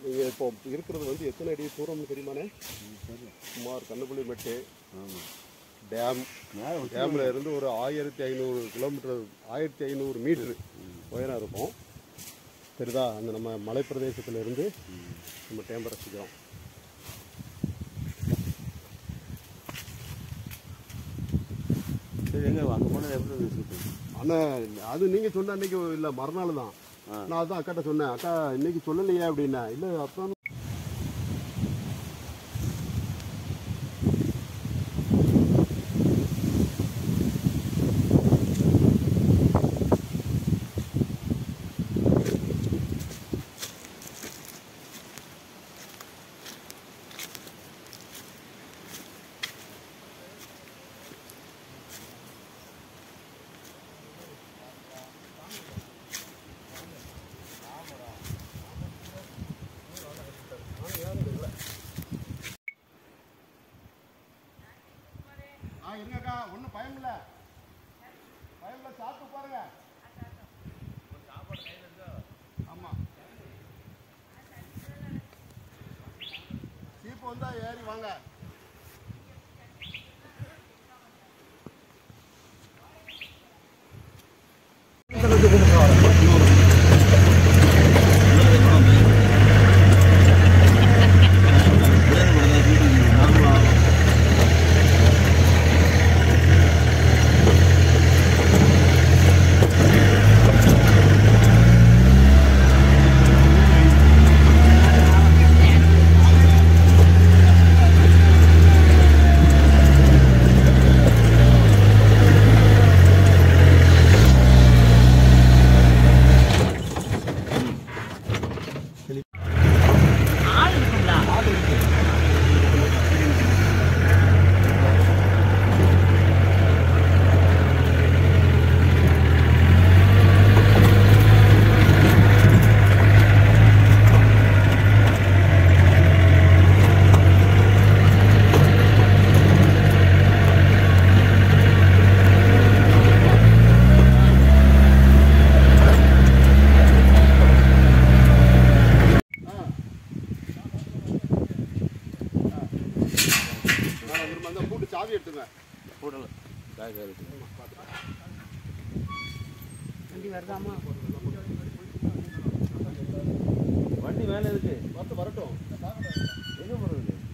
நீங்கள் இப்போ இருக்கிறது வந்து எத்தனை அடி தூரம்னு தெரியுமாண்ணே சுமார் கண்ணுக்குழி மெட்டு ஆமாம் டேம் டேமில் இருந்து ஒரு ஆயிரத்தி ஐநூறு கிலோமீட்டர் ஆயிரத்தி ஐநூறு மீட்ரு உயரம் இருக்கும் தெரியுதா அந்த நம்ம மலைப்பிரதேசத்துல இருந்து நம்ம டேம்பை ரசிக்கிறோம் சரி எங்கே அங்கே போனது எப்படி இருந்துச்சு ஆனால் அது நீங்கள் சொன்ன அன்னைக்கு இல்லை மறுநாள் தான் ஆ. நான் அதான் அக்காட்ட சொன்னேன் அக்கா இன்னைக்கு சொல்லலையே அப்படின்னா இல்லை அப்போ ஆ இருங்கக்கா ஒன்றும் பயம் இல்லை பயம் இல்லை சாப்பிட்டு பாருங்க ஆமாம் சீப்பு வந்தா ஏறி வாங்க நான் திரும்ப அந்த பூட்டு சாவி எடுத்துங்க போடல பேக் இருக்கு வண்டி வருதாமா வண்டி மேலே இருக்கு பார்த்து வரட்டும் எங்கே போகிறது